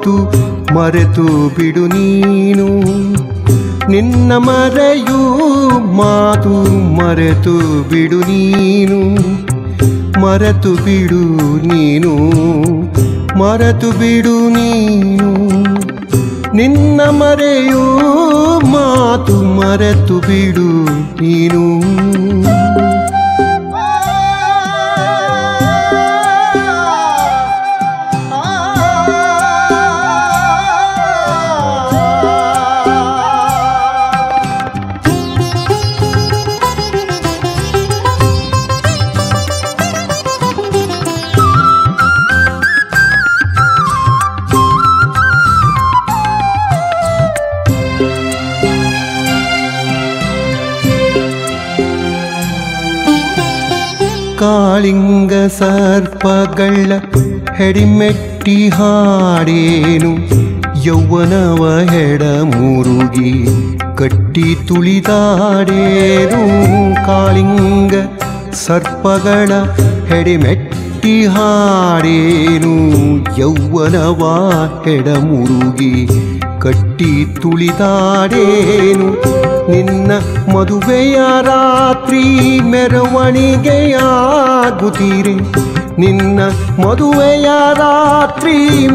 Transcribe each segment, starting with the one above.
ಮಾತು ಮರೆತು ಬಿಡು ನೀನು ನಿನ್ನ ಮರೆಯೂ ಮಾತು ಮರೆತು ಬಿಡು ನೀನು ಮರೆತು ಬಿಡು ನೀನು ಮರೆತು ಬಿಡು ನೀನು ನಿನ್ನ ಮರೆಯೂ ಮಾತು ಮರೆತು ಬಿಡು ನೀನು ಕಾಳಿಂಗ ಸರ್ಪಗಳ ಹೆಡಿಮೆಟ್ಟಿ ಹಾಡೇನು ಯೌವನವ ಹೆಡ ಮುರುಗಿ ಕಟ್ಟಿ ತುಳಿದಾಡೇನು ಕಾಳಿಂಗ ಸರ್ಪಗಳ ಹೆಡಿಮೆಟ್ಟಿ ಹಾಡೇನು ಯೌವನವ ಹೆಡ ಮುರುಗಿ ಕಟ್ಟಿ ತುಳಿದಾಡೇನು ನಿನ್ನ ಮದುವೆಯ ರಾತ್ರಿ ಮೆರವಣಿಗೆಯಾಗುತ್ತೀರಿ ನಿನ್ನ ಮದುವೆಯ ರಾತ್ರಿ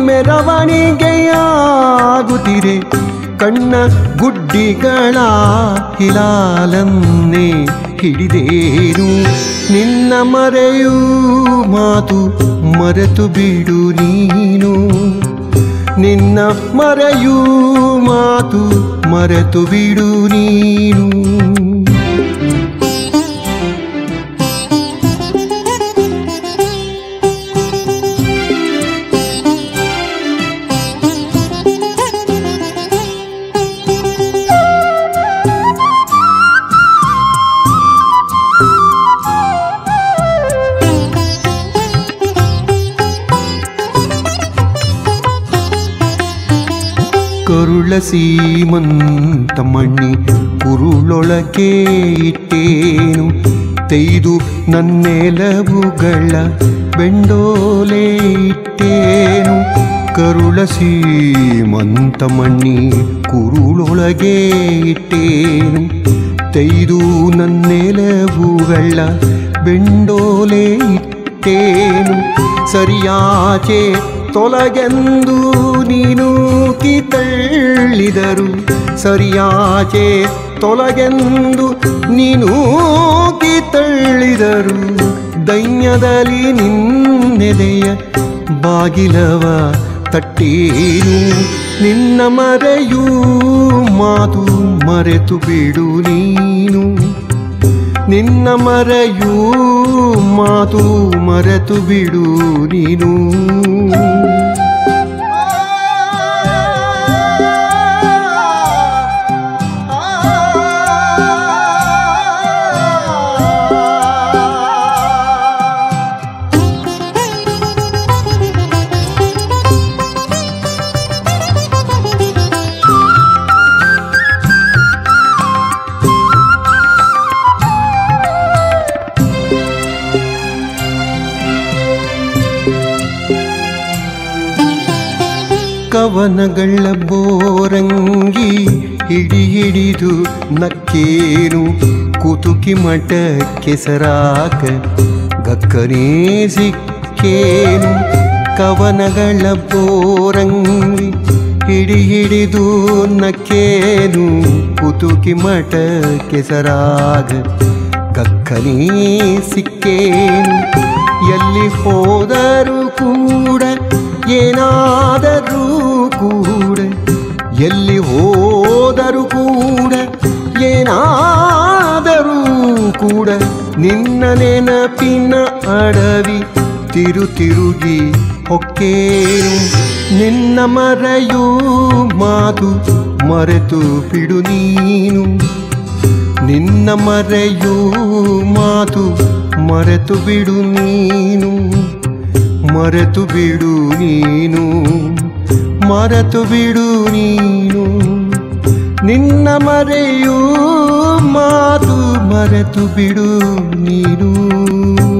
ಮೆರವಣಿಗೆಯಾಗುತ್ತೀರಿ ಕಣ್ಣ ಗುಡ್ಡಿಗಳ ಹಿಲಾಲನ್ನೇ ಹಿಡಿದೇನು ನಿನ್ನ ಮರೆಯೂ ಮಾತು ಮರೆತು ಬಿಡು ನೀನು ನಿನ್ನ ಮರೆಯೂ ಮಾತು ಮರೆತು ಬಿಡು ನೀನು ಕರುಳ ಸೀಮಂತ ಮಣ್ಣಿ ಕುರುಳೊಳಗೆ ಇಟ್ಟೇನು ತೆಯ್ದು ನನ್ನೆಲವುಗಳ ಬೆಂಡೋಲೆ ಇಟ್ಟೇನು ಕರುಳ ಸೀಮಂತ ಮಣ್ಣಿ ಕುರುಳೊಳಗೆ ಇಟ್ಟೇನು ತೆಯ್ದು ನನ್ನೆಲವುಗಳ ಬೆಂಡೋಲೆ ಇಟ್ಟೇನು ಸರಿಯಾಚೆ ತೊಲಗೆಂದು ನೀನು ಕಿತಳ್ಳಿದರು ಸರಿಯಾಚೆ ತೊಲಗೆಂದು ನೀನು ಕಿತಳ್ಳಿದರು ದೈನ್ಯದಲ್ಲಿ ನಿನ್ನೆದೆಯ ಬಾಗಿಲವ ತಟ್ಟೇನು ನಿನ್ನ ಮರೆಯೂ ಮಾತು ಮರೆತು ಬಿಡು ನೀನು ನಿನ್ನ ಮರೆಯೂ ಮಾತು ಮರೆತು ಬಿಡು ನೀನು ಕವನಗಳ ಬೋರಂಗಿ ಹಿಡಿ ಹಿಡಿದು ನಕ್ಕೇನು ಕುತುಕಿ ಮಠ ಕೆಸರಾಕ ಗಕ್ಕನೇ ಸಿಕ್ಕೇನು ಕವನಗಳ ಬೋರಂಗಿ ಹಿಡಿ ಹಿಡಿದು ನಕ್ಕೇನು ಕುತುಕಿ ಮಠ ಕೆಸರಾಗ ಗಕ್ಕನೇ ಸಿಕ್ಕೇನು ಎಲ್ಲಿ ಹೋದರೂ ಕೂಡ ಏನಾದರೂ ಕೂಡ ಎಲ್ಲಿ ಹೋದರೂ ಕೂಡ ಏನಾದರೂ ಕೂಡ ನಿನ್ನ ನೆನಪಿನ ಅಡವಿ ತಿರು ತಿರುಗಿ ಹೊಕ್ಕೇನು ನಿನ್ನ ಮರೆಯೂ ಮಾತು ಮರೆತು ಬಿಡು ನೀನು ನಿನ್ನ ಮರೆಯೂ ಮಾತು ಮರೆತು ಬಿಡು ನೀನು ಮರೆತು ಬಿಡು ನೀನು ಮರೆತು ಬಿಡು ನೀನು ನಿನ್ನ ಮರೆಯೂ ಮಾತು ಮರೆತು ಬಿಡು ನೀನು